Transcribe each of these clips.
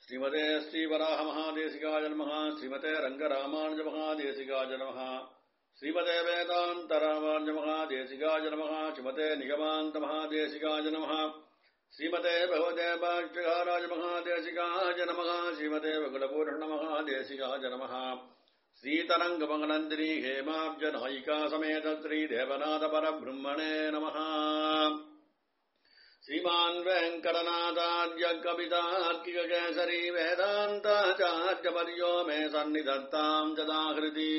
ஸ்ரீமதே ஸ்ரீவராக மகாதேசிகாய நமः ஸ்ரீமதே ரங்கராமானுஜ மகாதேசிகாய நமः ஸ்ரீமதே வேதாந்த ராமானுஜ மகாதேசிகாய நமः ஸ்ரீமதே நிகமாந்த மகாதேசிகாய நமः ஸ்ரீமதே பகவதே பாஷ்யகாராய மகாதேசிகாய நமः ஸ்ரீமதே பகுலபூர்ண மகாதேசிகாய நமः श्रीतरङ्गमगनन्दिनी हेमाब्जनायिका समेत श्रीदेवनाथ परब्रह्मणे नमः श्रीमान् वेङ्कटनाथार्य कवितार्किककेसरी वेदान्ताचार्यपर्यो मे सन्निधत्ताम् जदाहृति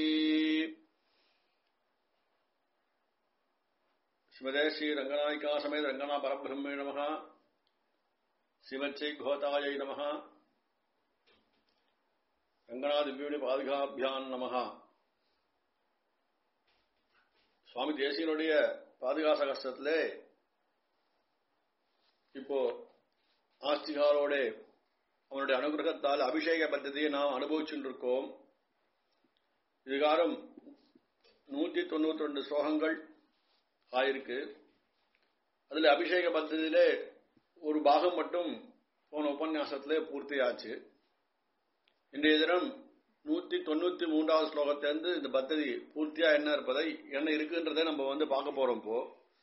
श्रीमते श्रीरङ्गनायिका समेत रङ्गना परब्रह्मे नमः श्रीमच्चै घोतायै नमः ரங்கநாதிபியுடைய பாதுகாபியான் நமகா சுவாமி தேசியனுடைய பாதுகாச கஷ்டத்திலே இப்போ ஆஸ்திகாரோட அவனுடைய அனுகிரகத்தால் அபிஷேக பദ്ധதியை நாம் அனுபவிச்சுட்டு இருக்கோம் இதுகாரம் நூற்றி தொண்ணூத்தி ரெண்டு ஸ்லோகங்கள் ஆயிருக்கு அதுல அபிஷேக பദ്ധதியிலே ஒரு பாகம் மட்டும் போன உபன்யாசத்திலே பூர்த்தியாச்சு இன்றைய தினம் நூத்தி தொண்ணூத்தி மூன்றாவது ஸ்லோகத்திலிருந்து இந்த பத்ததி பூர்த்தியா என்ன இருப்பதை என்ன இருக்குன்றதை நம்ம வந்து பார்க்க போறோம் இப்போ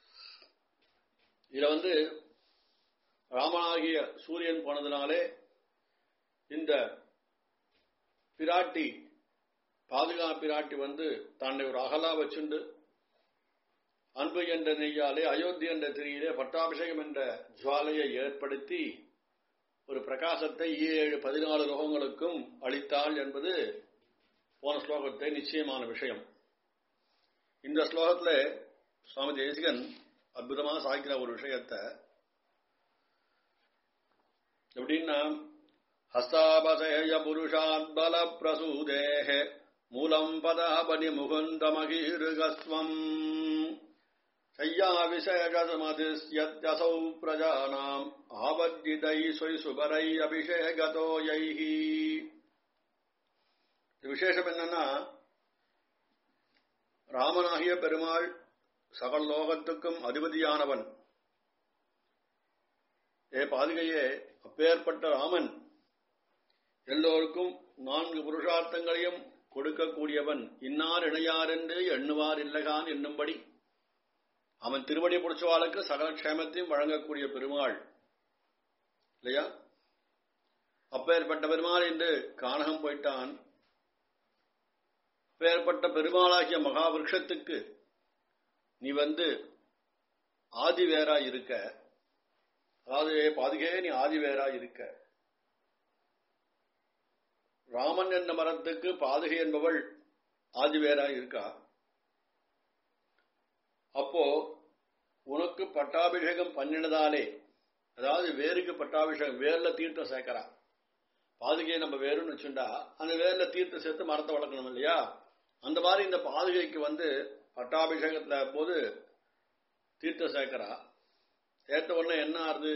இதுல வந்து ராமனாகிய சூரியன் போனதுனாலே இந்த பிராட்டி பாதுகா பிராட்டி வந்து தன்னை ஒரு அகலா வச்சுண்டு அன்பு என்ற நெய்யாலே அயோத்தி என்ற திரியிலே பட்டாபிஷேகம் என்ற ஜுவாலையை ஏற்படுத்தி ஒரு பிரகாசத்தை ஏழு பதினாலு லோகங்களுக்கும் அளித்தாள் என்பது போன ஸ்லோகத்தை நிச்சயமான விஷயம் இந்த ஸ்லோகத்துல சுவாமி தேசிகன் அற்புதமா சாய்க்கிற ஒரு விஷயத்தை எப்படின்னா ஹஸ்தாபசேய புருஷாத் பல பிரசூதேஹ மூலம் பதாபனி முகுந்தமகீருகஸ்வம் शय्याविषयगसमतिस्यत्यसौ प्रजानाम् आवद्यितैः சுபரை அபிஷேகதோ யைஹி விசேஷம் என்னன்னா ராமனாகிய பெருமாள் சகல் லோகத்துக்கும் அதிபதியானவன் ஏ பாதுகையே அப்பேற்பட்ட ராமன் எல்லோருக்கும் நான்கு புருஷார்த்தங்களையும் கொடுக்கக்கூடியவன் இன்னார் இணையார் என்று எண்ணுவார் இல்லகான் என்னும்படி அவன் திருவடி பிடிச்சவாளுக்கு சகல க்ஷேமத்தையும் வழங்கக்கூடிய பெருமாள் இல்லையா அப்பேற்பட்ட பெருமாள் என்று கானகம் போயிட்டான் அப்பேற்பட்ட பெருமாளாகிய மகாவிருஷத்துக்கு நீ வந்து ஆதி வேறா இருக்க அதாவது பாதுகே நீ ஆதி வேறா இருக்க ராமன் என்ற மரத்துக்கு பாதுகை என்பவள் ஆதி வேறா இருக்கா அப்போ உனக்கு பட்டாபிஷேகம் பண்ணினதாலே அதாவது வேருக்கு பட்டாபிஷேகம் வேர்ல தீர்த்தம் சேர்க்கிறா பாதுகையை நம்ம வேருன்னு வச்சுட்டா அந்த வேர்ல தீர்த்தம் சேர்த்து மரத்தை வளர்க்கணும் இல்லையா அந்த மாதிரி இந்த பாதுகைக்கு வந்து பட்டாபிஷேகத்துல போது தீர்த்தம் சேர்க்கிறா சேர்த்த உடனே என்ன ஆறுது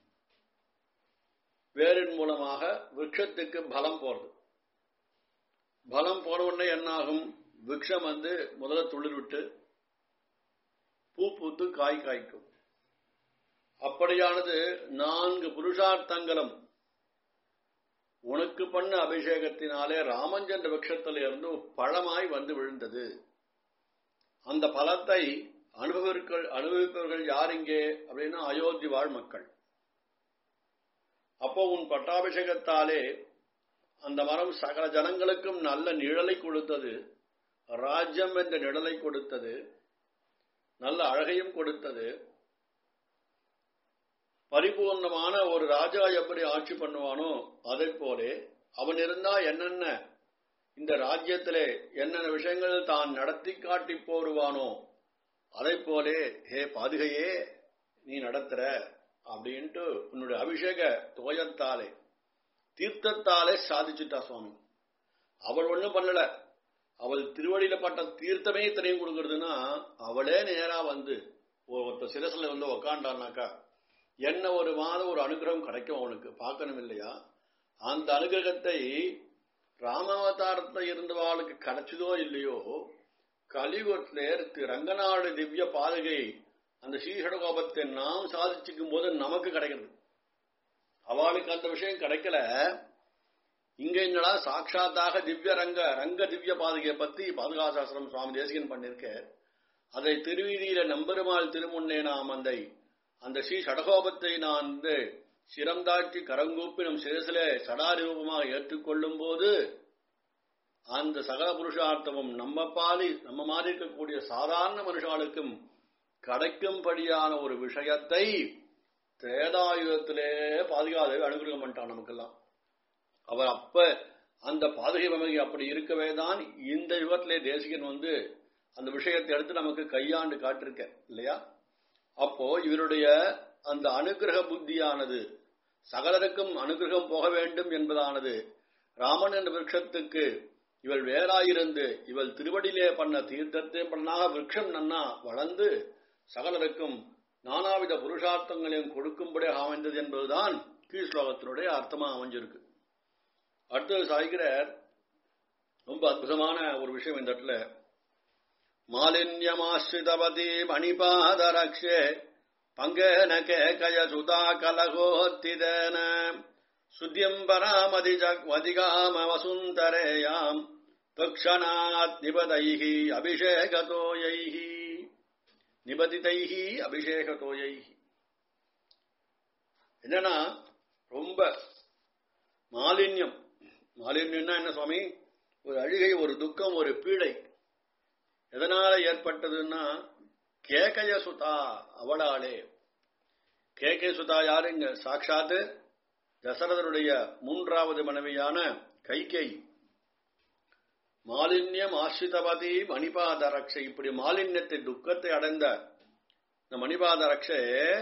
வேரின் மூலமாக விரக்ஷத்துக்கு பலம் போறது பலம் போன உடனே என்ன ஆகும் விரக்ஷம் வந்து முதல்ல துளிர் விட்டு பூ பூத்து காய் காய்க்கும் அப்படியானது நான்கு புருஷார்த்தங்களும் உனக்கு பண்ண அபிஷேகத்தினாலே ராமஞ்சந்திர பட்சத்தில் இருந்து பழமாய் வந்து விழுந்தது அந்த பலத்தை அனுபவிர்கள் அனுபவிப்பவர்கள் யார் இங்கே அப்படின்னா அயோத்தி வாழ் மக்கள் அப்போ உன் பட்டாபிஷேகத்தாலே அந்த மரம் சகல ஜனங்களுக்கும் நல்ல நிழலை கொடுத்தது ராஜ்யம் என்ற நிழலை கொடுத்தது நல்ல அழகையும் கொடுத்தது பரிபூர்ணமான ஒரு ராஜா எப்படி ஆட்சி பண்ணுவானோ அதை போலே அவன் இருந்தா என்னென்ன இந்த ராஜ்யத்திலே என்னென்ன விஷயங்கள் தான் நடத்தி காட்டி போருவானோ அதை போலே ஹே பாதுகையே நீ நடத்துற அப்படின்ட்டு உன்னுடைய அபிஷேக தோயத்தாலே தீர்த்தத்தாலே சாதிச்சுட்டா சுவாமி அவள் ஒண்ணும் பண்ணல அவள் திருவடியில பட்ட தீர்த்தமே இத்தனையும் கொடுக்கறதுன்னா அவளே நேரா வந்து ஒருத்த சிரசில் வந்து உக்காண்டானாக்கா என்ன ஒரு மாதம் ஒரு அனுகிரகம் கிடைக்கும் அவனுக்கு பார்க்கணும் இல்லையா அந்த அனுகிரகத்தை ராமாவதாரத்துல இருந்தவாளுக்கு கிடைச்சதோ இல்லையோ கலியுகத்திலே ரங்கநாடு திவ்ய பாதுகை அந்த ஸ்ரீஷடகோபத்தை நாம் சாதிச்சுக்கும் போது நமக்கு கிடைக்கிறது அவளுக்கு அந்த விஷயம் கிடைக்கல இங்க என்னடா சாட்சாத்தாக திவ்ய ரங்க ரங்க திவ்ய பாதுகையை பத்தி பாதுகாசாஸ்திரம் சுவாமி தேசிகன் பண்ணிருக்க அதை திருவீதியில நம்பெருமாள் திருமுன்னே நாம் அந்த அந்த ஸ்ரீ சடகோபத்தை நான் வந்து சிரந்தாட்டி கரங்கூப்பி நம் சிரசில சடாரூபமாக ஏற்றுக்கொள்ளும் போது அந்த சகல புருஷார்த்தமும் நம்ம பாலி நம்ம மாதிரி இருக்கக்கூடிய சாதாரண மனுஷாளுக்கும் கிடைக்கும்படியான ஒரு விஷயத்தை திரேதாயுகத்திலே பாதுகாதேவி அனுகிரகம் பண்ணிட்டான் நமக்கெல்லாம் அவர் அப்ப அந்த பாதுகை மமகி அப்படி இருக்கவே தான் இந்த யுகத்திலே தேசிகன் வந்து அந்த விஷயத்தை எடுத்து நமக்கு கையாண்டு காட்டிருக்க இல்லையா அப்போ இவருடைய அந்த அனுகிரக புத்தியானது சகலருக்கும் அனுகிரகம் போக வேண்டும் என்பதானது ராமன் என்ற விருட்சத்துக்கு இவள் வேறாயிருந்து இவள் திருவடியிலே பண்ண தீர்த்தத்தை பண்ணாக விருட்சம் நன்னா வளர்ந்து சகலருக்கும் நானாவித புருஷார்த்தங்களையும் கொடுக்கும்படியாக அமைந்தது என்பதுதான் கீழ் ஸ்லோகத்தினுடைய அர்த்தமா அமைஞ்சிருக்கு அடுத்தது சாய்கிறார் ரொம்ப அற்புதமான ஒரு விஷயம் இந்த இடத்துல மாலின்யமாஸ்ரிதபதி மணிபாதரக்ஷே பங்கேன கேகய சுதா கலகோத்திதேன சுத்தியம் பராமதி வதிகாம வசுந்தரேயாம் தக்ஷணாத் நிபதைஹி அபிஷேகதோயைஹி நிபதிதைஹி அபிஷேகதோயைஹி என்னன்னா ரொம்ப மாலின்யம் மாலின்யம்னா என்ன சுவாமி ஒரு அழுகை ஒரு துக்கம் ஒரு பீடை எதனால ஏற்பட்டதுன்னா கேகய சுதா அவளாலே கேகய சுதா யாருங்க சாட்சாத்து தசரதனுடைய மூன்றாவது மனைவியான கைகை மாலின்யம் ஆசிரிதபதி மணிபாத ரக்ஷை இப்படி மாலின்யத்தை துக்கத்தை அடைந்த இந்த மணிபாத ரக்ஷே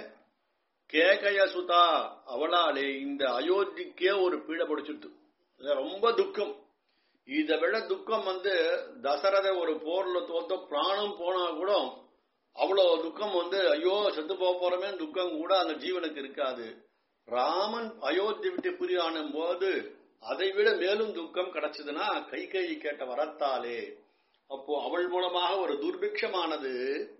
கேகய சுதா அவளாலே இந்த அயோத்திக்கே ஒரு பீடை பிடிச்சிட்டு ரொம்ப துக்கம் இதை விட துக்கம் வந்து தசரத ஒரு போர்ல தோத்த பிராணம் போனா கூட அவ்வளவு துக்கம் வந்து ஐயோ செத்து போக போறமே துக்கம் கூட அந்த ஜீவனுக்கு இருக்காது ராமன் அயோத்தி விட்டு புரியானும் போது அதை விட மேலும் துக்கம் கிடைச்சதுன்னா கை கை கேட்ட வரத்தாலே அப்போ அவள் மூலமாக ஒரு துர்பிக்ஷமானது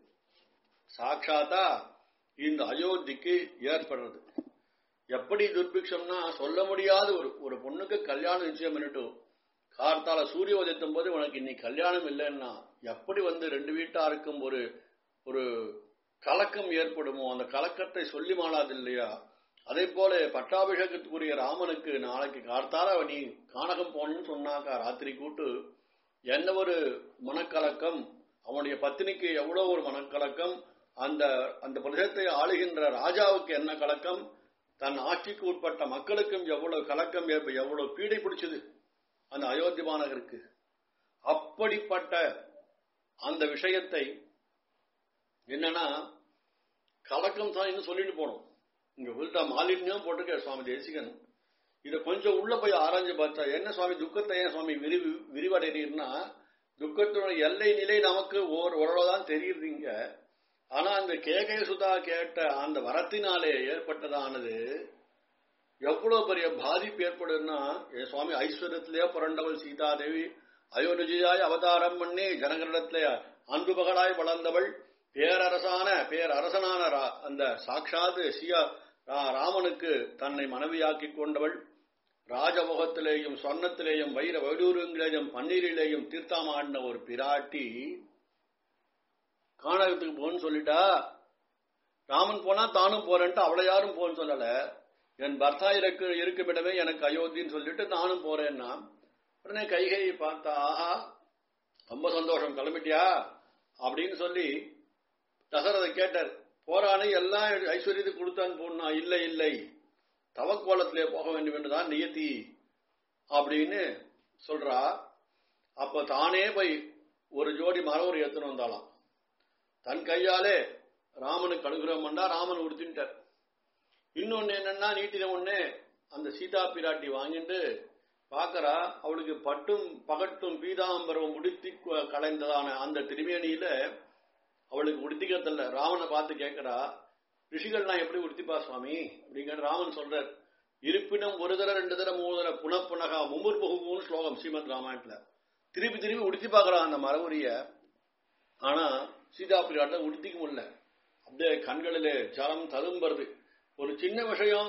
சாட்சாத்தா இந்த அயோத்திக்கு ஏற்படுறது எப்படி துர்பிக்ஷம்னா சொல்ல முடியாத ஒரு ஒரு பொண்ணுக்கு கல்யாணம் நிச்சயம் பண்ணிட்டும் கார்த்தால சூரிய உதயத்தும் போது உனக்கு இன்னைக்கு கல்யாணம் இல்லைன்னா எப்படி வந்து ரெண்டு வீட்டாருக்கும் ஒரு ஒரு கலக்கம் ஏற்படுமோ அந்த கலக்கத்தை சொல்லி மாளாது இல்லையா அதே போல பட்டாபிஷேகத்துக்குரிய ராமனுக்கு நாளைக்கு கார்த்தால நீ கானகம் போகணும்னு சொன்னாக்கா ராத்திரி கூட்டு என்ன ஒரு மனக்கலக்கம் அவனுடைய பத்தினிக்கு எவ்வளவு ஒரு மனக்கலக்கம் அந்த அந்த பிரதேசத்தை ஆளுகின்ற ராஜாவுக்கு என்ன கலக்கம் தன் ஆட்சிக்கு உட்பட்ட மக்களுக்கும் எவ்வளவு கலக்கம் எவ்வளவு பீடை பிடிச்சது அந்த அயோத்தி மாநகருக்கு அப்படிப்பட்ட அந்த விஷயத்தை என்னன்னா கலக்கம் தான் இன்னும் சொல்லிட்டு போனோம் இங்க உள்டா மாலின்யம் போட்டிருக்க சுவாமி தேசிகன் இத கொஞ்சம் உள்ள போய் ஆராய்ஞ்சு பார்த்தா என்ன சுவாமி துக்கத்தை ஏன் சுவாமி விரிவு விரிவடைறீர்னா துக்கத்தினுடைய எல்லை நிலை நமக்கு ஓர் ஓரளவுதான் தெரியுதுங்க ஆனா அந்த கேகை சுதா கேட்ட அந்த வரத்தினாலே ஏற்பட்டதானது எவ்வளவு பெரிய பாதிப்பு ஏற்படுதுன்னா என் சுவாமி ஐஸ்வர்யத்திலேயே புரண்டவள் சீதாதேவி அயோனிஜியாய் அவதாரம் பண்ணி ஜனங்களிடத்திலே அன்பு மகளாய் வளர்ந்தவள் பேரரசான பேரரசனான அந்த சாட்சாத் சியா ராமனுக்கு தன்னை மனைவியாக்கி கொண்டவள் ராஜமுகத்திலேயும் சொர்ணத்திலேயும் வைர வைடூரங்களிலேயும் பன்னீரிலேயும் தீர்த்தாமாடின ஒரு பிராட்டி காணகத்துக்கு போன்னு சொல்லிட்டா ராமன் போனா தானும் போறேன்ட்டு அவளை யாரும் போன்னு சொல்லல என் பர்த்தா இருக்கு இருக்குமிடமே எனக்கு அயோத்தின்னு சொல்லிட்டு நானும் போறேன்னா உடனே கைகை பார்த்தா ஆஹா ரொம்ப சந்தோஷம் கிளம்பிட்டியா அப்படின்னு சொல்லி தசரதை கேட்டார் போரானே எல்லாம் ஐஸ்வர்யத்துக்கு கொடுத்தான் போனா இல்லை இல்லை தவக்கோலத்திலே போக வேண்டும் என்றுதான் நியத்தி அப்படின்னு சொல்றா அப்ப தானே போய் ஒரு ஜோடி மரவர் ஏத்துன்னு வந்தாலாம் தன் கையாலே ராமனுக்கு அனுகிரகம் பண்ணா ராமன் உடுத்தின்ட்டார் இன்னொன்னு என்னன்னா நீட்டின ஒண்ணு அந்த சீதா பிராட்டி வாங்கிட்டு பாக்கறா அவளுக்கு பட்டும் பகட்டும் பீதாம்பரம் உடுத்தி கலைந்ததான அந்த திருமேனியில அவளுக்கு உடுத்திக்கிறதில்ல ராமனை பார்த்து கேட்கறா ரிஷிகள்லாம் எப்படி உடுத்திப்பா சுவாமி அப்படிங்கிற ராமன் சொல்றார் இருப்பினும் ஒரு தர ரெண்டு தர மூணு தர புனப்புனகா மும்முர் பகுமுன்னு ஸ்லோகம் ஸ்ரீமத் ராமாயணத்துல திருப்பி திருப்பி உடுத்தி பார்க்கறான் அந்த மரபுரிய ஆனா சீதா பிராட்டில உடுத்திக்க முடியல அப்படியே கண்களிலே ஜலம் ததும்புறது ஒரு சின்ன விஷயம்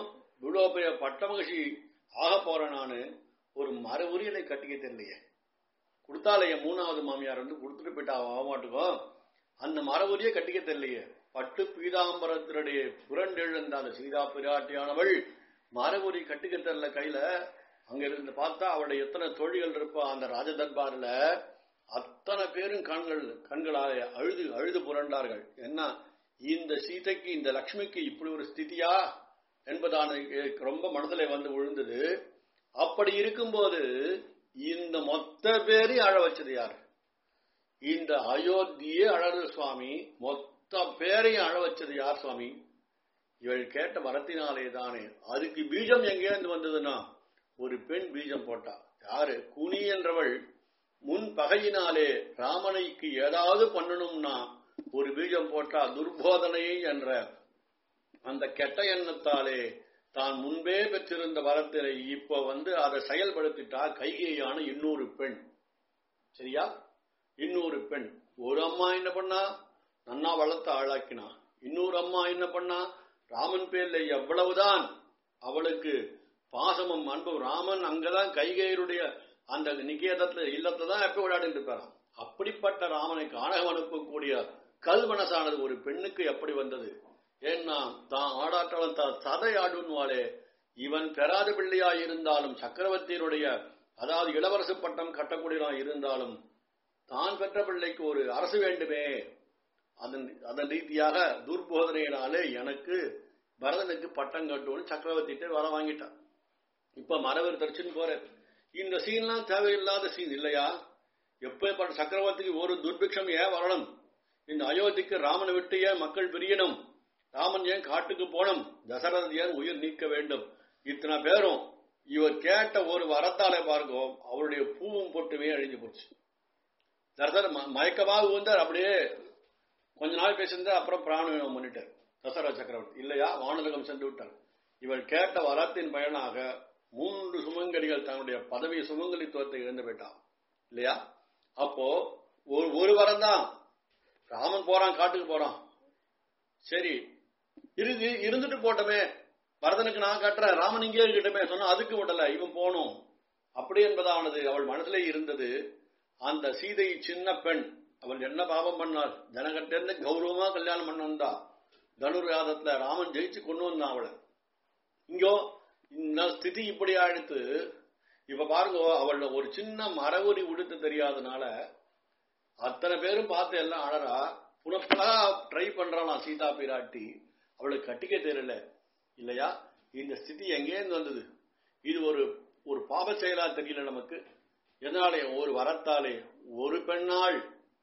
இவ்வளவு பெரிய பட்ட மகிழ்ச்சி ஆக போறேன் நானு ஒரு மர உரியலை கட்டிக்க தெரியலையே கொடுத்தாலே என் மூணாவது மாமியார் வந்து கொடுத்துட்டு போயிட்டா ஆக மாட்டுக்கும் அந்த மர உரிய கட்டிக்க தெரியலையே பட்டு பீதாம்பரத்தினுடைய புரண்டெழுந்த அந்த சீதா பிராட்டியானவள் மரபுரி கட்டிக்க தெரியல கையில அங்க இருந்து பார்த்தா அவருடைய எத்தனை தோழிகள் இருப்பா அந்த ராஜதர்பார்ல அத்தனை பேரும் கண்கள் கண்களாலே அழுது அழுது புரண்டார்கள் என்ன இந்த சீதைக்கு இந்த லக்ஷ்மிக்கு இப்படி ஒரு ஸ்திதியா என்பதான ரொம்ப மனதில் வந்து விழுந்தது அப்படி இருக்கும்போது இந்த மொத்த பேரையும் அழ வச்சது யார் இந்த அயோத்தியே அழகு சுவாமி மொத்த பேரையும் அழ வச்சது யார் சுவாமி இவள் கேட்ட வரத்தினாலே தானே அதுக்கு பீஜம் எங்கேருந்து வந்ததுன்னா ஒரு பெண் பீஜம் போட்டா யாரு குனி என்றவள் முன் பகையினாலே ராமனைக்கு ஏதாவது பண்ணணும்னா ஒரு பீஜம் போட்டா துர்போதனை என்ற அந்த கெட்ட எண்ணத்தாலே தான் முன்பே பெற்றிருந்த வரத்தினை இப்ப வந்து அதை செயல்படுத்திட்டா கைகேயான இன்னொரு பெண் சரியா இன்னொரு பெண் ஒரு அம்மா என்ன பண்ணா நன்னா வளர்த்து ஆளாக்கினா இன்னொரு அம்மா என்ன பண்ணா ராமன் பேர்ல எவ்வளவுதான் அவளுக்கு பாசமும் அன்பும் ராமன் அங்கதான் கைகையருடைய அந்த நிகேதத்துல இல்லத்தை தான் எப்ப விளையாடிட்டு இருப்பாராம் அப்படிப்பட்ட ராமனை காணகம் அனுப்பக்கூடிய கல்மனசானது ஒரு பெண்ணுக்கு எப்படி வந்தது ஏன்னா தான் ஆடாட்டவன் தான் சதை ஆடுன்வாளே இவன் பெறாத பிள்ளையாய் இருந்தாலும் சக்கரவர்த்தியினுடைய அதாவது இளவரசு பட்டம் கட்டக்கூடியவன் இருந்தாலும் தான் பெற்ற பிள்ளைக்கு ஒரு அரசு வேண்டுமே அதன் அதன் ரீதியாக துர்போதனையினாலே எனக்கு பரதனுக்கு பட்டம் கட்டுவோன்னு சக்கரவர்த்திட்ட வர வாங்கிட்டான் இப்ப மரவர் தரிச்சுன்னு போற இந்த சீன்லாம் தேவையில்லாத சீன் இல்லையா எப்பேற்பட்ட சக்கரவர்த்திக்கு ஒரு துர்பிக்ஷம் ஏன் வரணும் இந்த அயோத்திக்கு ராமனை விட்டு ஏன் மக்கள் பிரியணும் ராமன் ஏன் காட்டுக்கு போனோம் தசரத ஏன் உயிர் நீக்க வேண்டும் இத்தனை பேரும் இவர் கேட்ட ஒரு வரத்தாலே பாருங்க அவருடைய பூவும் பொட்டுமே அழிஞ்சு போச்சு தசர மயக்கமாக வந்தார் அப்படியே கொஞ்ச நாள் பேசியிருந்தார் அப்புறம் பிராணம் பண்ணிட்டார் தசரத சக்கரவர்த்தி இல்லையா வானலகம் சென்று விட்டார் இவர் கேட்ட வரத்தின் பயனாக மூன்று சுமங்கலிகள் தன்னுடைய பதவி சுமங்கலித்துவத்தை இழந்து போயிட்டான் இல்லையா அப்போ ஒரு ஒரு வரம் தான் ராமன் போறான் காட்டுக்கு போறான் சரி இருந்து இருந்துட்டு போட்டமே பரதனுக்கு நான் கட்டுறேன் ராமன் இங்கே இருக்கட்டுமே சொன்னா அதுக்கு விடல இவன் போனோம் அப்படி என்பதானது அவள் மனசுல இருந்தது அந்த சீதை சின்ன பெண் அவள் என்ன பாவம் பண்ணாள் ஜனகட்டேருந்து கௌரவமா கல்யாணம் பண்ண வந்தா தனுர்யாதத்துல ராமன் ஜெயிச்சு கொண்டு வந்தான் அவளை இங்கோ இந்த ஸ்திதி இப்படி ஆயிடுத்து இப்ப பாருங்க அவள் ஒரு சின்ன மரவுரி உடுத்து தெரியாதனால அத்தனை பேரும் பார்த்து எல்லாம் அழறா புனப்பலா ட்ரை பண்றானா சீதா பிராட்டி அவளுக்கு கட்டிக்க தெரியல இல்லையா இந்த ஸ்திதி எங்கேருந்து வந்தது இது ஒரு ஒரு பாப செயலா தெரியல நமக்கு எதனாலே ஒரு வரத்தாலே ஒரு பெண்ணால்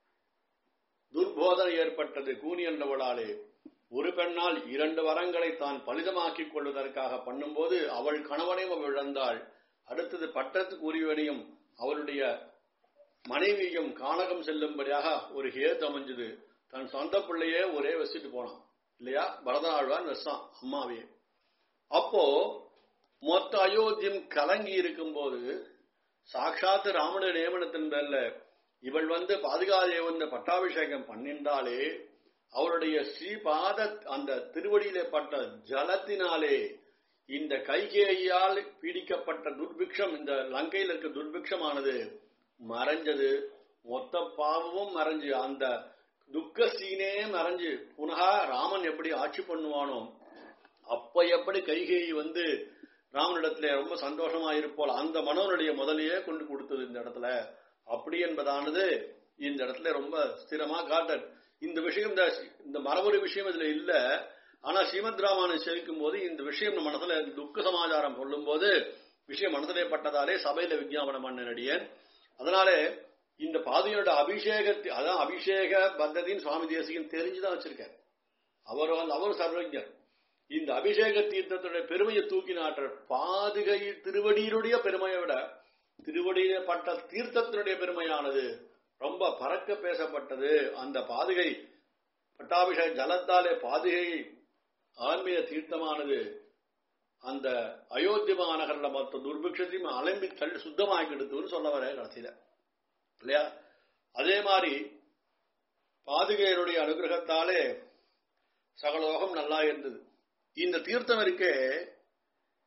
துர்போதனை ஏற்பட்டது கூனி என்றவளாலே ஒரு பெண்ணால் இரண்டு வரங்களை தான் பலிதமாக்கிக் கொள்வதற்காக பண்ணும்போது அவள் கணவனையும் அவள் இழந்தாள் அடுத்தது பட்டத்துக்கு உரியவனையும் அவளுடைய மனைவியும் கானகம் செல்லும்படியாக ஒரு ஹேத் அமைஞ்சது தன் சொந்த பிள்ளையே ஒரே வசிட்டு போனான் இல்லையா பரதநாழ்வான் வெசான் அம்மாவே அப்போ மொத்த அயோத்தியம் கலங்கி இருக்கும் போது சாட்சாத்து ராமனுடைய நியமனத்தின் பேர்ல இவள் வந்து பாதுகாதேவன் பட்டாபிஷேகம் பண்ணின்றாலே அவருடைய ஸ்ரீபாத அந்த திருவடியிலே பட்ட ஜலத்தினாலே இந்த கைகேயால் பீடிக்கப்பட்ட துர்பிக்ஷம் இந்த லங்கையில் இருக்க துர்பிக்ஷமானது மறைஞ்சது மொத்த பாவமும் மறைஞ்சு அந்த துக்க சீனே மறைஞ்சு புனகா ராமன் எப்படி ஆட்சி பண்ணுவானோ அப்ப எப்படி கைகேயி வந்து ராமனிடத்துல ரொம்ப சந்தோஷமா இருப்போல் அந்த மனோனுடைய முதலையே கொண்டு கொடுத்தது இந்த இடத்துல அப்படி என்பதானது இந்த இடத்துல ரொம்ப ஸ்திரமா காட்டல் இந்த விஷயம் இந்த மரபுரி விஷயம் இதுல இல்ல ஆனா ஸ்ரீமத் ராமாயணம் செவிக்கும் போது இந்த விஷயம் நம்ம மனசுல துக்க சமாச்சாரம் சொல்லும் போது விஷயம் மனதிலே பட்டதாலே சபையில விஞ்ஞாபனம் பண்ண நடிகன் அதனாலே இந்த பாதையோட அபிஷேகத்தை அதான் அபிஷேக பத்ததின்னு சுவாமி தேசிகன் தெரிஞ்சுதான் வச்சிருக்கார் அவர் வந்து அவர் சர்வஜர் இந்த அபிஷேக தீர்த்தத்துடைய பெருமையை தூக்கி நாட்டுற பாதுகை திருவடியினுடைய பெருமையை விட திருவடியில பட்ட தீர்த்தத்தினுடைய பெருமையானது ரொம்ப பறக்க பேசப்பட்டது அந்த பாதுகை பட்டாபிஷேக ஜலத்தாலே பாதுகை ஆன்மீக தீர்த்தமானது அந்த அயோத்தி மாநகர்ல மொத்த துர்பிக்ஷத்தையும் அலம்பி தள்ளி சுத்தமாக்கி எடுத்துன்னு சொல்ல வர கடைசியில இல்லையா அதே மாதிரி பாதுகையருடைய அனுகிரகத்தாலே சகலோகம் நல்லா இருந்தது இந்த தீர்த்தம் இருக்கே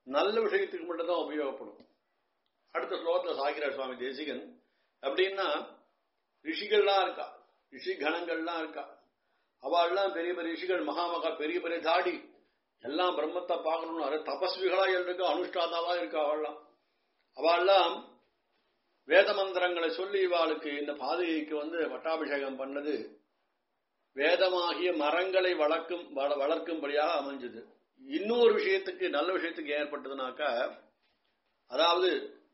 நல்ல விஷயத்துக்கு மட்டும்தான் உபயோகப்படும் அடுத்த ஸ்லோகத்துல சாகிரார் சுவாமி தேசிகன் அப்படின்னா ரிஷிகள்லாம் இருக்கா ரிஷி கணங்கள்லாம் இருக்கா அவள்லாம் பெரிய பெரிய ரிஷிகள் மகாமகா பெரிய பெரிய தாடி எல்லாம் பிரம்மத்தை பார்க்கணும்னு அது தபஸ்விகளா இருக்கா அனுஷ்டாதாவா இருக்கா அவள்லாம் அவள்லாம் வேத மந்திரங்களை சொல்லி இவாளுக்கு இந்த பாதுகைக்கு வந்து பட்டாபிஷேகம் பண்ணது வேதமாகிய மரங்களை வளர்க்கும் வள- வளர்க்கும்படியாக அமைஞ்சது இன்னொரு விஷயத்துக்கு நல்ல விஷயத்துக்கு ஏற்பட்டதுனாக்கா அதாவது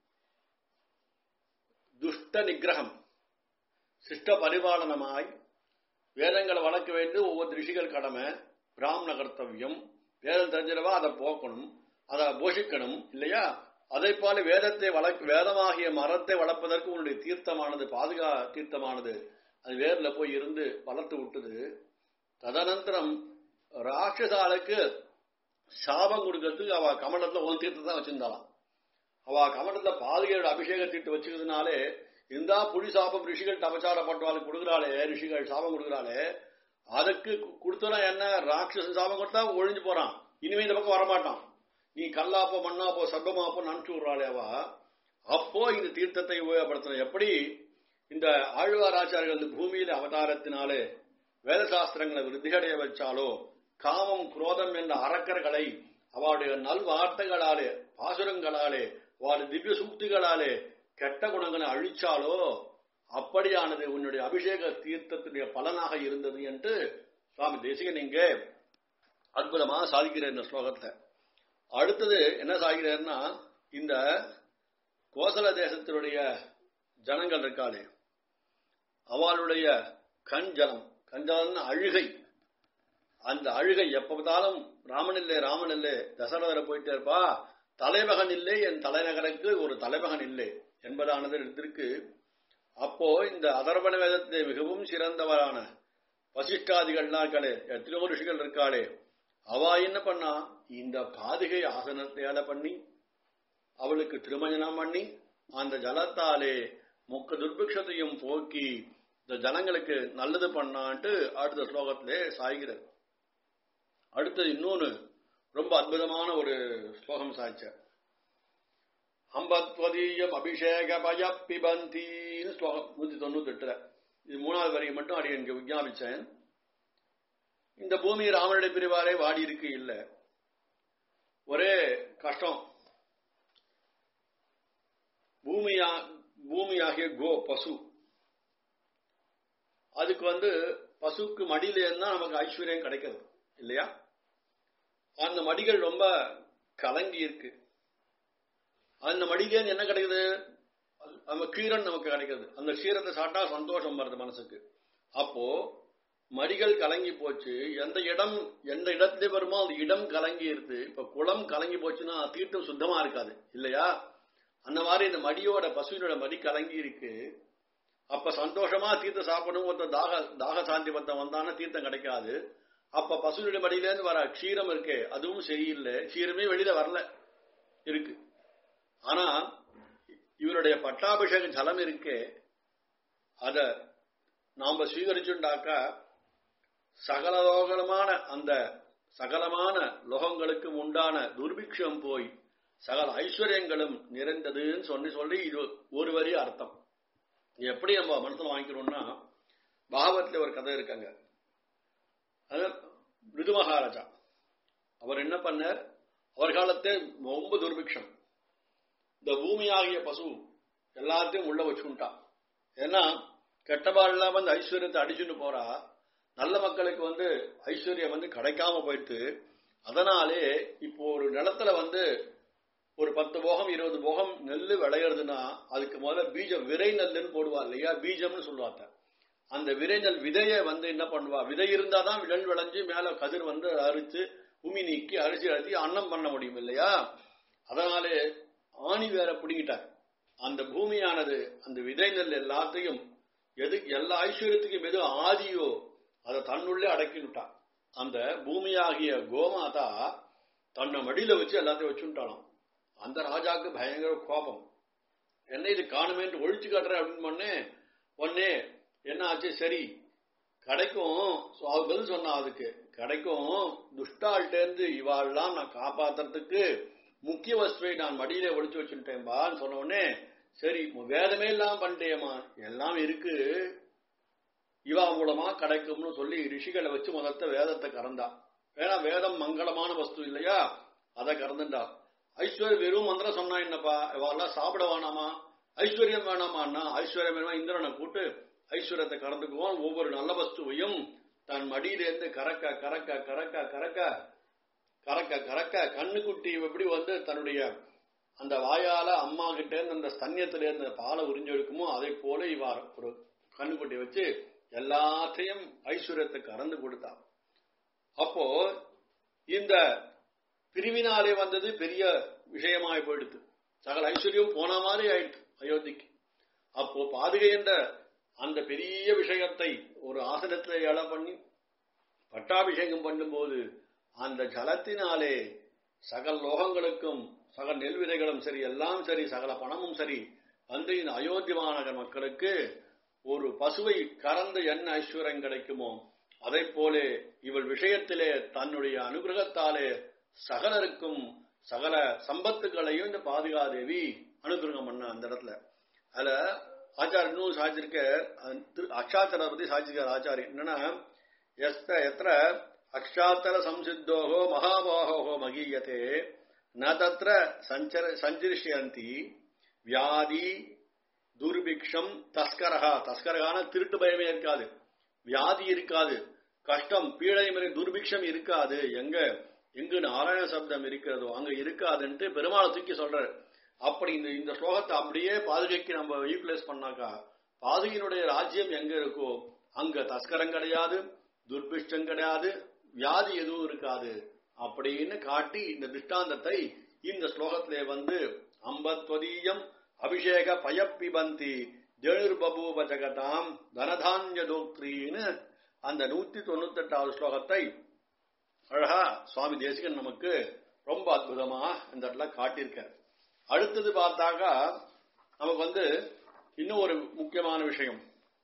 துஷ்ட நிகிரகம் சிஷ்ட பரிபாலனமாய் வேதங்களை வளர்க்க வேண்டியது ஒவ்வொரு ரிஷிகள் கடமை பிராமண கர்த்தவியம் வேதம் தெரிஞ்சிடவா அதை போக்கணும் அதை போஷிக்கணும் இல்லையா அதை போல வேதத்தை வளர்க்க வேதமாகிய மரத்தை வளர்ப்பதற்கு உன்னுடைய தீர்த்தமானது பாதுகா தீர்த்தமானது அது வேர்ல போய் இருந்து வளர்த்து விட்டது ததனந்தரம் ராட்சசாலுக்கு சாபம் கொடுக்கறதுக்கு அவ கமண்டத்துல ஒரு தீர்த்தத்தை தான் வச்சிருந்தாளாம் அவ கமண்டத்துல பாதுகையோட அபிஷேகத்திட்டு வச்சுக்கிறதுனாலே இந்தா புடி சாபம் ரிஷிகள் அபச்சார பட்டுவாளுக்கு கொடுக்குறாளே ரிஷிகள் சாபம் கொடுக்குறாளே அதுக்கு கொடுத்தனா என்ன ராட்சசன் சாபம் கொடுத்தா ஒழிஞ்சு போறான் இனிமே இந்த பக்கம் வரமாட்டான் நீ கல்லாப்போ மண்ணாப்போ சர்ப்பமாப்போ நினைச்சு விடுறாளே அவ அப்போ இந்த தீர்த்தத்தை உபயோகப்படுத்தணும் எப்படி இந்த ஆழ்வாராச்சாரியர்கள் இந்த பூமியில அவதாரத்தினாலே வேத சாஸ்திரங்களை விருத்தியடைய வச்சாலோ காமம் குரோதம் என்ற அறக்கர்களை அவருடைய நல்வார்த்தைகளாலே பாசுரங்களாலே அவருடைய திவ்ய சூக்திகளாலே கெட்ட குணங்களை அழிச்சாலோ அப்படியானது உன்னுடைய அபிஷேக தீர்த்தத்துடைய பலனாக இருந்தது என்று சுவாமி தேசிகன் இங்கே அற்புதமாக சாதிக்கிறார் இந்த ஸ்லோகத்தை அடுத்தது என்ன சாதிக்கிறார்னா இந்த கோசல தேசத்தினுடைய ஜனங்கள் இருக்காளே அவளுடைய கஞ்சலம் கஞ்சலம்னு அழுகை அந்த அழுகை எப்ப பார்த்தாலும் ராமன் இல்லை ராமன் இல்லை தசரதரை போயிட்டே இருப்பா தலைமகன் இல்லை என் தலைநகருக்கு ஒரு தலைமகன் இல்லை என்பதானது எடுத்திருக்கு அப்போ இந்த அதர்வண வேதத்தை மிகவும் சிறந்தவரான வசிஷ்டாதிகள்லாம் இருக்காளே எத்தனையோ ரிஷிகள் இருக்காளே அவ என்ன பண்ணா இந்த பாதுகை ஆசனத்தையால பண்ணி அவளுக்கு திருமஞ்சனம் பண்ணி அந்த ஜலத்தாலே முக்க துர்பிக்ஷத்தையும் போக்கி இந்த ஜனங்களுக்கு நல்லது பண்ணான்ட்டு அடுத்த ஸ்லோகத்திலே சாய்கிறது அடுத்தது இன்னொன்னு ரொம்ப அற்புதமான ஒரு ஸ்லோகம் சாய்ச்சார் அம்பத்வதீயம் அபிஷேக பய பிபந்தின்னு ஸ்லோகம் நூத்தி தொண்ணூத்தி எட்டுல இது மூணாவது வரையை மட்டும் அடி எனக்கு விஞ்ஞாபிச்சேன் இந்த பூமி ராமனுடைய பிரிவாரே வாடி இருக்கு இல்ல ஒரே கஷ்டம் பூமியா பூமியாகிய கோ பசு அதுக்கு வந்து பசுக்கு மடியில இருந்தா நமக்கு ஐஸ்வர்யம் கிடைக்கிறது இல்லையா அந்த மடிகள் ரொம்ப கலங்கி இருக்கு அந்த மடியிலேருந்து என்ன கிடைக்குது அந்த கீரன் நமக்கு கிடைக்கிறது அந்த கீரத்தை சாப்பிட்டா சந்தோஷம் வருது மனசுக்கு அப்போ மடிகள் கலங்கி போச்சு எந்த இடம் எந்த இடத்துல வருமோ அந்த இடம் கலங்கி இருக்கு இப்ப குளம் கலங்கி போச்சுன்னா தீர்த்தம் சுத்தமா இருக்காது இல்லையா அந்த மாதிரி இந்த மடியோட பசுவினோட மடி கலங்கி இருக்கு அப்ப சந்தோஷமா தீர்த்தம் சாப்பிடணும் ஒருத்தர் தாக தாக சாந்தி பத்தம் வந்தானா தீர்த்தம் கிடைக்காது அப்ப பசுவினுடைய மடியிலேருந்து வர க்ஷீரம் இருக்கே அதுவும் சரியில்லை க்ஷீரமே வெளியில வரல இருக்கு ஆனா இவருடைய பட்டாபிஷேக ஜலம் இருக்கே அத நாம ஸ்வீகரிச்சுண்டாக்கா சகலலோகமான அந்த சகலமான லோகங்களுக்கும் உண்டான துர்பிக்ஷம் போய் சகல ஐஸ்வர்யங்களும் நிறைந்ததுன்னு சொல்லி சொல்லி இது ஒரு வரி அர்த்தம் எப்படி நம்ம மனசுல வாங்கிக்கிறோம்னா பாகவத்துல ஒரு கதை இருக்காங்க அது மிருது மகாராஜா அவர் என்ன பண்ணார் அவர் காலத்தே ரொம்ப துர்பிக்ஷம் இந்த பூமியாகிய பசு எல்லாத்தையும் உள்ள வச்சுட்டான் ஏன்னா கெட்டபாடு இல்லாம அந்த ஐஸ்வர்யத்தை அடிச்சுட்டு போறா நல்ல மக்களுக்கு வந்து ஐஸ்வர்யம் வந்து கிடைக்காம போயிட்டு அதனாலே இப்போ ஒரு நிலத்துல வந்து ஒரு பத்து போகம் இருபது போகம் நெல் விளையிறதுன்னா அதுக்கு முதல்ல பீஜம் விரை நெல்லுன்னு போடுவா இல்லையா பீஜம்னு சொல்லுவாங்க அந்த விரை நெல் விதைய வந்து என்ன பண்ணுவா விதை இருந்தாதான் நெல் விளைஞ்சு மேல கதிர் வந்து அரிச்சு உமி நீக்கி அரிசி அரிசி அன்னம் பண்ண முடியும் இல்லையா அதனாலே ஆணி வேற பிடிங்கிட்டார் அந்த பூமியானது அந்த விதை நெல் எல்லாத்தையும் எது எல்லா ஐஸ்வர்யத்துக்கும் எது ஆதியோ அதை தன்னுள்ளே அடக்கிவிட்டான் அந்த பூமியாகிய கோமாதா தன்னை மடியில வச்சு எல்லாத்தையும் வச்சுட்டானாம் அந்த ராஜாவுக்கு பயங்கர கோபம் என்ன இது காணுமேன்ட்டு ஒழிச்சு காட்டுறேன் அப்படின்னு பண்ணே உடனே என்ன ஆச்சு சரி கிடைக்கும் அவர் பதில் சொன்னா அதுக்கு கிடைக்கும் துஷ்டாள்கிட்டேருந்து இவாள்லாம் நான் காப்பாத்துறதுக்கு முக்கிய வஸ்துவை நான் மடியில ஒளிச்சு வச்சுட்டேன்பான்னு சொன்ன உடனே சரி வேதமே எல்லாம் பண்ணிட்டேமா எல்லாம் இருக்கு இவா மூலமா கிடைக்கும்னு சொல்லி ரிஷிகளை வச்சு முதல்ல வேதத்தை கறந்தா ஏன்னா வேதம் மங்களமான வஸ்து இல்லையா அதை கறந்துண்டா ஐஸ்வர்யம் வெறும் மந்திரம் சொன்னா என்னப்பா இவாளெல்லாம் சாப்பிட வேணாமா ஐஸ்வர்யம் வேணாமான்னா ஐஸ்வர்யம் வேணுமா இந்திரனை கூட்டு ஐஸ்வர்யத்தை கறந்துக்குவோம் ஒவ்வொரு நல்ல வஸ்துவையும் தன் மடியிலேருந்து கறக்க கறக்க கறக்க கறக்க கறக்க கறக்க கண்ணுக்குட்டி எப்படி வந்து தன்னுடைய அந்த வாயால அம்மா கிட்ட இருந்து அந்த ஸ்தன்யத்தில இருந்து பாலை உறிஞ்செடுக்குமோ அதை போல இவார் ஒரு கண்ணுக்குட்டி வச்சு எல்லாத்தையும் ஐஸ்வர்யத்தை கறந்து கொடுத்தா அப்போ இந்த பிரிவினாலே வந்தது பெரிய விஷயமாய் போயிடுது சகல ஐஸ்வர்யம் போன மாதிரி ஆயிடுச்சு அயோத்திக்கு அப்போ பாதுகை என்ற அந்த பெரிய விஷயத்தை ஒரு ஆசனத்துல எழ பண்ணி பட்டாபிஷேகம் பண்ணும்போது அந்த ஜலத்தினாலே சகல லோகங்களுக்கும் சகல நெல் விதைகளும் சரி எல்லாம் சரி சகல பணமும் சரி வந்து இந்த அயோத்தி மாநகர் மக்களுக்கு ஒரு பசுவை கறந்த என்ன ஐஸ்வர்யம் கிடைக்குமோ அதை போலே இவள் விஷயத்திலே தன்னுடைய அனுகிரகத்தாலே சகலருக்கும் சகல சம்பத்துகளையும் இந்த பாதுகாதேவி அனுகிரகம் பண்ண அந்த இடத்துல அதுல ஆச்சார் இன்னும் சாதிச்சிருக்க அக்ஷாத்தரை பத்தி சாதிச்சிருக்கார் ஆச்சாரியன் என்னன்னா எஸ்த எத்திர அக்ஷாத்தர சம்சித்தோகோ மகாபாகோ மகீயத்தே ந தத்திர சஞ்சர சஞ்சரிஷயந்தி வியாதி துர்பிக்ஷம் தஸ்கரகா தஸ்கரகான திருட்டு பயமே இருக்காது வியாதி இருக்காது கஷ்டம் பீடை மாதிரி துர்பிக்ஷம் இருக்காது எங்க எங்கு நாராயண சப்தம் இருக்கிறதோ அங்க இருக்காதுன்ட்டு பெருமாளை தூக்கி சொல்றாரு அப்படி இந்த இந்த ஸ்லோகத்தை அப்படியே பாதுகைக்கு நம்ம யூட்டிலைஸ் பண்ணாக்கா பாதுகையினுடைய ராஜ்யம் எங்க இருக்கோ அங்க தஸ்கரம் கிடையாது துர்பிஷ்டம் கிடையாது வியாதி எதுவும் இருக்காது அப்படின்னு காட்டி இந்த திஷ்டாந்தத்தை இந்த ஸ்லோகத்திலே வந்து அம்பத்வதீயம் அபிஷேக பயப்பிபந்தி தேனுர்பபூப ஜகதாம் தனதான்ய தோக்திரின்னு அந்த நூத்தி தொண்ணூத்தி எட்டாவது ஸ்லோகத்தை அழகா சுவாமி தேசிகன் நமக்கு ரொம்ப அற்புதமா இந்த இடத்துல காட்டியிருக்கார் அடுத்தது பார்த்தாக்கா நமக்கு வந்து இன்னும் ஒரு முக்கியமான விஷயம்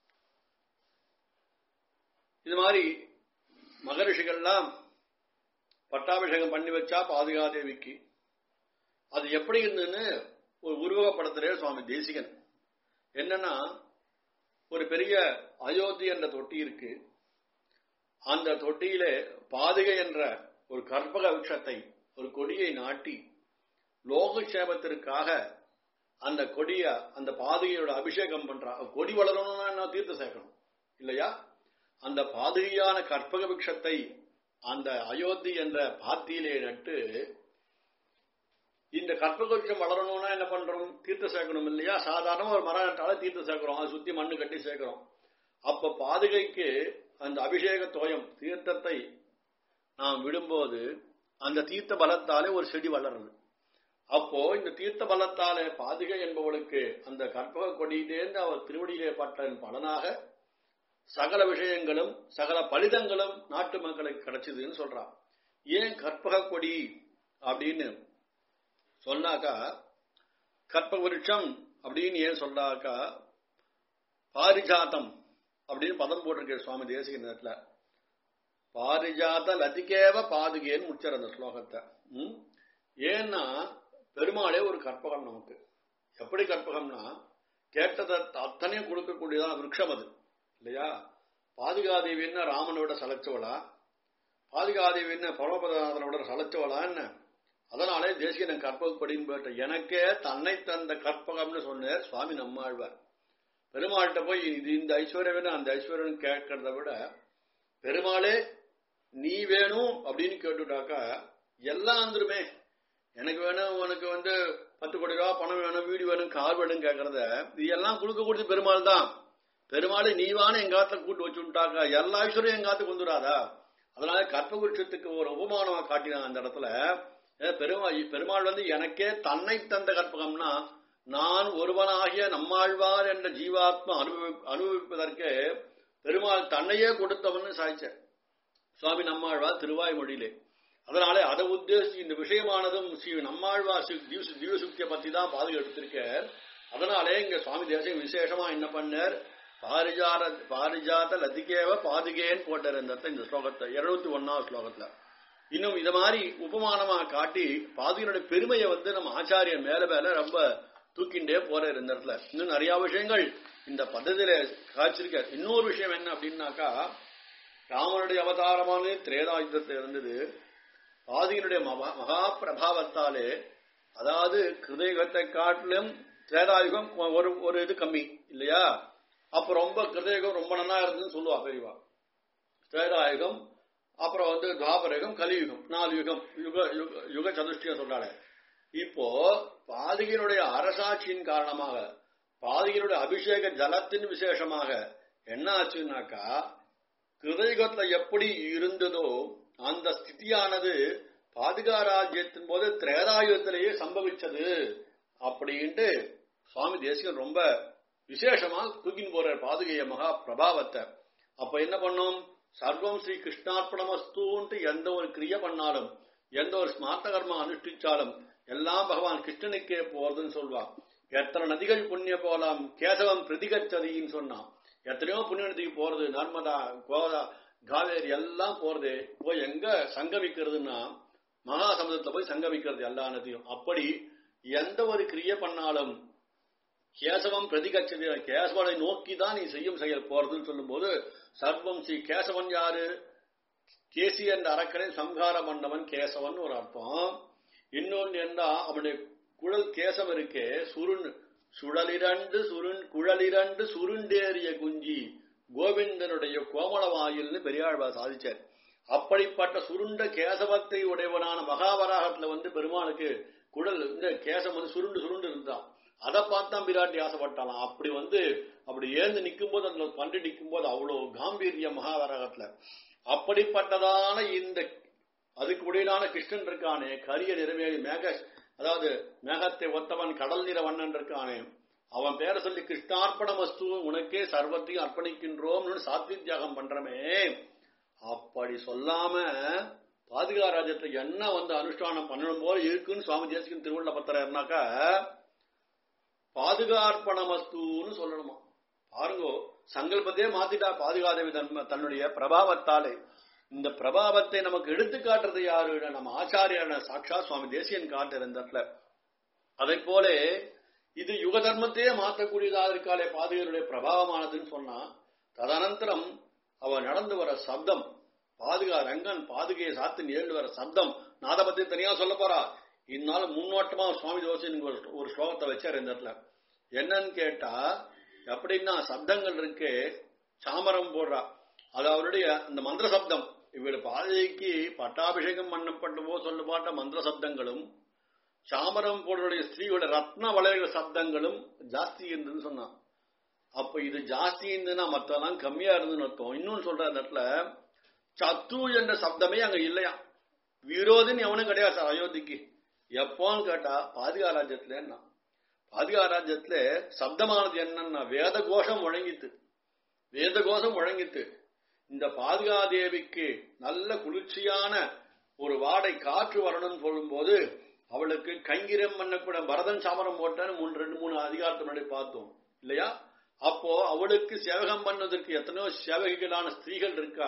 இது மாதிரி மகரிஷிகள்லாம் பட்டாபிஷேகம் பண்ணி வச்சா பாதுகாதேவிக்கு அது எப்படி இருந்ததுன்னு ஒரு உருவகப்படுத்துறே சுவாமி தேசிகன் என்னன்னா ஒரு பெரிய அயோத்தி என்ற தொட்டி இருக்கு அந்த தொட்டியிலே பாதுகை என்ற ஒரு கற்பக விருட்சத்தை ஒரு கொடியை நாட்டி லோகக்ஷேமத்திற்காக அந்த கொடிய அந்த பாதுகையோட அபிஷேகம் பண்றா கொடி வளரணும்னா என்ன தீர்த்த சேர்க்கணும் இல்லையா அந்த பாதுகையான கற்பக விருட்சத்தை அந்த அயோத்தி என்ற பாத்தியிலே நட்டு இந்த கற்பகுட்சம் வளரணும்னா என்ன பண்றோம் தீர்த்த சேர்க்கணும் இல்லையா சாதாரண ஒரு மரம் நட்டால தீர்த்த சேர்க்கிறோம் அதை சுத்தி மண்ணு கட்டி சேர்க்கிறோம் அப்ப பாதுகைக்கு அந்த அபிஷேக தோயம் தீர்த்தத்தை நாம் விடும்போது அந்த தீர்த்த பலத்தாலே ஒரு செடி வளருது அப்போ இந்த தீர்த்த பலத்தாலே பாதுகை என்பவளுக்கு அந்த கற்பக கொடியிலேருந்து அவர் திருவடியிலே பட்டதன் பலனாக சகல விஷயங்களும் சகல பலிதங்களும் நாட்டு மக்களுக்கு கிடைச்சதுன்னு சொல்றான் ஏன் கற்பக கொடி அப்படின்னு சொன்னாக்கா கற்ப விருட்சம் அப்படின்னு ஏன் சொன்னாக்கா பாரிஜாத்தம் அப்படின்னு பதம் போட்டிருக்க சுவாமி தேசிக நேரத்துல பாரிஜாத லதிகேவ பாதுகேன்னு முடிச்சார் அந்த ஸ்லோகத்தை ம்? ஏன்னா பெருமாளே ஒரு கற்பகம் நமக்கு எப்படி கற்பகம்னா கேட்டதை அத்தனையும் கொடுக்கக்கூடியதான விருட்சம் அது இல்லையா பாதுகாதேவின்னா ராமனோட சலைச்சவளா பாதுகாதேவின்னு பரமபதநாதனோட சலைச்சவளா என்ன அதனாலே தேசியன் கற்பகப்படின்னு போயிட்ட எனக்கே தன்னை தந்த கற்பகம்னு சொன்னார் சுவாமி நம்மாழ்வார் பெருமாள்கிட்ட போய் இது இந்த ஐஸ்வர்யம் வேணும் அந்த ஐஸ்வர்யம் கேட்கறத விட பெருமாளே நீ வேணும் அப்படின்னு கேட்டுட்டாக்கா எல்லாம் வந்துருமே எனக்கு வேணும் உனக்கு வந்து பத்து கோடி ரூபா பணம் வேணும் வீடு வேணும் கார் வேணும் கேட்கறத இது எல்லாம் கொடுக்க கொடுத்து பெருமாள் தான் பெருமாள் நீவான எங்காத்த கூட்டு வச்சுட்டாக்கா எல்லா ஐஸ்வர்யம் எங்காத்துக்கு வந்துடாதா அதனால கற்பகுட்சத்துக்கு ஒரு உபமானமா காட்டினான் அந்த இடத்துல ஏன் பெருமாள் பெருமாள் வந்து எனக்கே தன்னை தந்த கற்பகம்னா நான் ஒருவனாகிய நம்மாழ்வார் என்ற ஜீவாத்மா அனுபவி அனுபவிப்பதற்கு பெருமாள் தன்னையே கொடுத்தவன்னு சாய்ச்சார் சுவாமி நம்மாழ்வார் திருவாய்மொழியிலே அதனாலே அதை உத்தேசிச்சு இந்த விஷயமானதும் ஸ்ரீ நம்மாழ்வார் ஸ்ரீ திவ்ய திவ்யசுக்தியை பத்தி தான் பாதுகா எடுத்திருக்கார் அதனாலே இங்க சுவாமி தேசியம் விசேஷமா என்ன பண்ணார் பாரிஜார பாரிஜாத லதிகேவ பாதுகேன்னு போட்டார் இந்த இடத்துல இந்த ஸ்லோகத்தை இருநூத்தி ஒன்னாவது ஸ்லோகத்துல இன்னும் இத மாதிரி உபமானமா காட்டி பாதுகையினுடைய பெருமையை வந்து நம்ம ஆச்சாரியன் மேல மேல ரொம்ப தூக்கிண்டே போறாரு இந்த இடத்துல இன்னும் நிறைய விஷயங்கள் இந்த பദ്ധதியில காய்ச்சிருக்க இன்னொரு விஷயம் என்ன அப்படின்னாக்கா ராமனுடைய அவதாரமான திரேதாயுதத்தில் இருந்தது பாதியினுடைய மகா மகா பிரபாவத்தாலே அதாவது கிருதயுகத்தை காட்டிலும் திரேதாயுகம் ஒரு ஒரு இது கம்மி இல்லையா அப்ப ரொம்ப கிருதயுகம் ரொம்ப நல்லா இருந்ததுன்னு சொல்லுவா பெரியவா திரேதாயுகம் அப்புறம் வந்து துவாபரயுகம் கலியுகம் நாலு யுகம் யுக யுக யுக சதுஷ்டியம் சொல்றாங்க இப்போ பாதிகையினுடைய அரசாட்சியின் காரணமாக பாதிகையினுடைய அபிஷேக ஜலத்தின் விசேஷமாக என்ன ஆச்சுன்னாக்கா கிருதயுகத்துல எப்படி இருந்ததோ அந்த ஸ்திதியானது பாதுகா ராஜ்யத்தின் போது திரேதாயுகத்திலேயே சம்பவிச்சது அப்படின்ட்டு சுவாமி தேசிகன் ரொம்ப விசேஷமா தூக்கின் போற பாதுகைய மகா பிரபாவத்தை அப்ப என்ன பண்ணும் சர்வம் ஸ்ரீ கிருஷ்ணார்ப்பணமஸ்தூன்ட்டு எந்த ஒரு கிரிய பண்ணாலும் எந்த ஒரு ஸ்மார்த்த கர்மா அனுஷ்டிச்சாலும் எல்லாம் பகவான் கிருஷ்ணனுக்கே போறதுன்னு சொல்வா எத்தனை நதிகள் புண்ணிய போலாம் கேசவம் பிரதிகச்சதின்னு சொன்னான் எத்தனையோ புண்ணிய நதிக்கு போறது நர்மதா கோதா காவேரி எல்லாம் போறது போய் எங்க சங்கமிக்கிறதுன்னா மகாசமுதத்துல போய் சங்கமிக்கிறது எல்லா நதியும் அப்படி எந்த ஒரு கிரிய பண்ணாலும் கேசவம் பிரதிகச்சதி கேசவனை நோக்கி தான் நீ செய்யும் செயல் போறதுன்னு சொல்லும்போது சர்வம் ஸ்ரீ கேசவன் யாரு கேசி என்ற அரக்கனை சம்ஹார மன்னவன் கேசவன் ஒரு அர்த்தம் இன்னொன்னு என்ன அவனுடைய குழல் கேசம் இருக்கே சுருண் சுழலிரண்டு சுருண் குழலிரண்டு சுருண்டேறிய குஞ்சி கோவிந்தனுடைய கோமளவாயில்னு பெரியாழ்வா சாதிச்சார் அப்படிப்பட்ட சுருண்ட கேசவத்தை உடையவனான மகாவராகத்துல வந்து பெருமாளுக்கு குடல் இந்த கேசம் வந்து சுருண்டு சுருண்டு இருந்தான் அதை பார்த்தான் பிராட்டி ஆசைப்பட்டாலாம் அப்படி வந்து அப்படி ஏந்து நிற்கும் போது அதுல பண்டு நிற்கும் போது அவ்வளவு காம்பீரிய மகாவராகத்துல அப்படிப்பட்டதான இந்த அதுக்கு உடையிலான கிருஷ்ணன் இருக்கானே கரிய நிறமேறி மேக அதாவது மேகத்தை ஒத்தவன் கடல் நிற வண்ணன் இருக்கானே அவன் பேரை சொல்லி கிருஷ்ணார்ப்பண வஸ்து உனக்கே சர்வத்தையும் அர்ப்பணிக்கின்றோம்னு சாத்விக் தியாகம் பண்றமே அப்படி சொல்லாம பாதுகா ராஜ்யத்தை என்ன வந்து அனுஷ்டானம் பண்ணணும் போல இருக்குன்னு சுவாமி தேசிகன் திருவுள்ள பத்திரம்னாக்கா பாதுகார்ப்பணமஸ்துன்னு சொல்லணுமா பாருங்கோ சங்கல்பத்தையே மாத்திட்டா பாதுகாதேவி தன்னுடைய பிரபாவத்தாலே இந்த பிரபாவத்தை நமக்கு எடுத்து காட்டுறது யாரு நம்ம ஆச்சாரியான சாட்சா சுவாமி தேசியன் காட்டுற இந்த இடத்துல அதை போல இது யுக தர்மத்தையே மாற்றக்கூடியதாக இருக்காளே பாதுகையுடைய பிரபாவமானதுன்னு சொன்னா ததனந்தரம் அவ நடந்து வர சப்தம் பாதுகா ரங்கன் பாதுகையை சாத்து நேர்ந்து வர சப்தம் நாத பத்தி தனியா சொல்ல போறா இந்நாள் முன்னோட்டமா சுவாமி தோசன் ஒரு ஸ்லோகத்தை வச்சார் இந்த இடத்துல என்னன்னு கேட்டா எப்படின்னா சப்தங்கள் இருக்கு சாமரம் போடுறா அது அவருடைய அந்த மந்திர சப்தம் இவள் பாதைக்கு பட்டாபிஷேகம் பண்ணப்பட்டவோ சொல்லப்பட்ட மந்திர சப்தங்களும் சாமரம் போடுடைய ஸ்திரீயோட ரத்ன வளையல் சப்தங்களும் ஜாஸ்தி இருந்ததுன்னு சொன்னான் அப்ப இது ஜாஸ்தி இருந்ததுன்னா மத்தெல்லாம் கம்மியா இருந்துன்னு அர்த்தம் இன்னொன்னு சொல்ற அந்த இடத்துல சத்து என்ற சப்தமே அங்க இல்லையா விரோதின்னு எவனும் கிடையாது சார் அயோத்திக்கு எப்போன்னு கேட்டா பாதுகா ராஜ்யத்துல என்ன பாதுகா ராஜ்யத்துல சப்தமானது என்னன்னா வேத கோஷம் முழங்கித்து வேத கோஷம் முழங்கித்து இந்த பாதுகாதேவிக்கு நல்ல குளிர்ச்சியான ஒரு வாடை காற்று வரணும்னு சொல்லும்போது அவளுக்கு கைங்கிரம் பண்ணக்கூட பரதன் சாமரம் போட்டான்னு மூணு ரெண்டு மூணு அதிகாரத்தை முன்னாடி பார்த்தோம் இல்லையா அப்போ அவளுக்கு சேவகம் பண்ணதற்கு எத்தனையோ சேவகிகளான ஸ்திரீகள் இருக்கா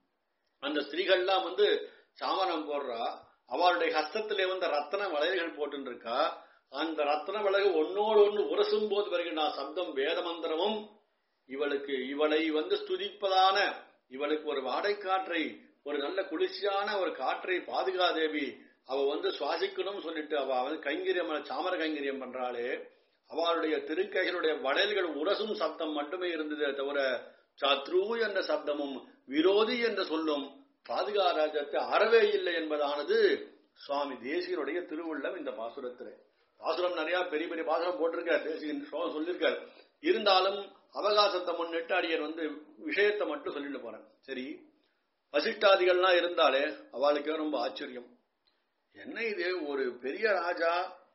அந்த ஸ்திரீகள்லாம் வந்து சாமரம் போடுறா அவளுடைய ஹஸ்தத்திலே வந்து ரத்தன வளையல்கள் போட்டு இருக்கா அந்த ரத்தன வளைவு ஒன்னோடு ஒன்று உரசும் போது வருகின்ற சப்தம் வேத மந்திரமும் இவளுக்கு இவளை வந்து ஸ்துதிப்பதான இவளுக்கு ஒரு வாடை காற்றை ஒரு நல்ல குளிர்ச்சியான ஒரு காற்றை பாதுகாதேவி அவ வந்து சுவாசிக்கணும்னு சொல்லிட்டு அவ வந்து கைங்கரியம் சாமர கைங்கரியம் பண்றாளே அவளுடைய திருக்கைகளுடைய வளையல்கள் உரசும் சப்தம் மட்டுமே இருந்ததே தவிர சத்ரு என்ற சப்தமும் விரோதி என்ற சொல்லும் பாதுகா ராஜ்யத்தை அறவே இல்லை என்பதானது சுவாமி தேசியனுடைய திருவுள்ளம் இந்த பாசுரத்திலே பாசுரம் நிறைய பெரிய பெரிய பாசுரம் போட்டிருக்கார் தேசியன் சொல்லியிருக்கார் இருந்தாலும் அவகாசத்தை முன்னிட்டு அடியர் வந்து விஷயத்தை மட்டும் சொல்லிட்டு போறேன் சரி வசிஷ்டாதிகள்லாம் இருந்தாலே அவளுக்கே ரொம்ப ஆச்சரியம் என்ன இது ஒரு பெரிய ராஜா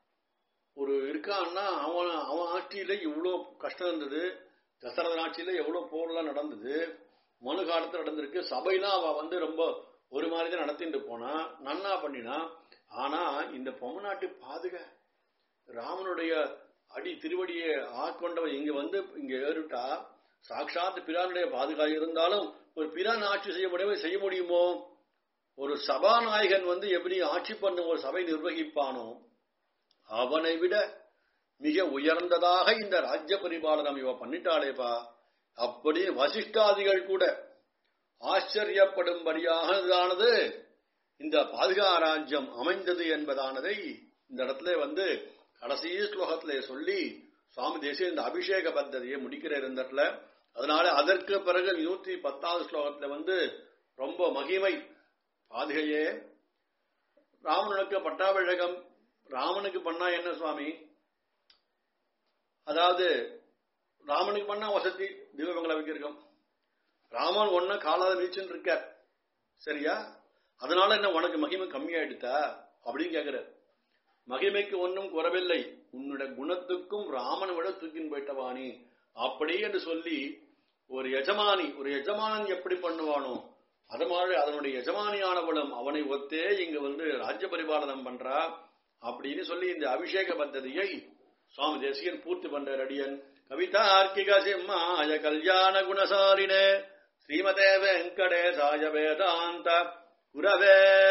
ஒரு இருக்கான்னா அவன் அவன் ஆட்சியில இவ்வளோ கஷ்டம் இருந்தது தசரத ஆட்சியில எவ்வளவு போர்லாம் நடந்தது மனு காலத்துல நடந்திருக்கு சபைலாம் அவ வந்து ரொம்ப ஒரு மாதிரி தான் நடத்திட்டு போனா நன்னா பண்ணினா ஆனா இந்த பொம்மநாட்டு பாதுக ராமனுடைய அடி திருவடியை ஆட்கொண்டவ இங்க வந்து இங்க ஏறிட்டா சாட்சாத் பிரானுடைய பாதுகா இருந்தாலும் ஒரு பிரான் ஆட்சி செய்ய முடியுமோ செய்ய முடியுமோ ஒரு சபாநாயகன் வந்து எப்படி ஆட்சி பண்ண ஒரு சபை நிர்வகிப்பானோ அவனை விட மிக உயர்ந்ததாக இந்த ராஜ்ய பரிபாலனம் இவ பண்ணிட்டாளேப்பா அப்படி வசிஷ்டாதிகள் கூட ஆச்சரியப்படும்படியானது இந்த பாதுகா ராஜ்யம் அமைந்தது என்பதானதை இந்த இடத்துல வந்து கடைசி ஸ்லோகத்திலே சொல்லி சுவாமி தேசிய இந்த அபிஷேக பத்ததியை முடிக்கிறார் இந்த இடத்துல அதனால அதற்கு பிறகு நூத்தி பத்தாவது ஸ்லோகத்துல வந்து ரொம்ப மகிமை பாதுகையே ராமனுக்கு பட்டாபிஷேகம் ராமனுக்கு பண்ணா என்ன சுவாமி அதாவது ராமனுக்கு பண்ணா வசதி தீபங்களை வைக்கிறோம் ராமன் ஒன்ன காலாத நீச்சுன்னு இருக்கார் சரியா அதனால என்ன உனக்கு மகிமை கம்மியாயிடுதா அப்படின்னு கேக்குற மகிமைக்கு ஒன்றும் குறவில்லை உன்னுடைய குணத்துக்கும் ராமனை விட தூக்கின்னு போயிட்டவானி அப்படி என்று சொல்லி ஒரு எஜமானி ஒரு எஜமானன் எப்படி பண்ணுவானோ அது மாதிரி அதனுடைய எஜமானியானவளும் அவனை ஒத்தே இங்க வந்து ராஜ்ய பரிபாலனம் பண்றா அப்படின்னு சொல்லி இந்த அபிஷேக பத்ததியை சுவாமி தேசிகன் பூர்த்தி பண்ற அடியன் கவிதார்க்கிக சிம்மாய கல்யாண குணசாலினே ஸ்ரீமதே வெங்கடேசாய வேதாந்த குரவே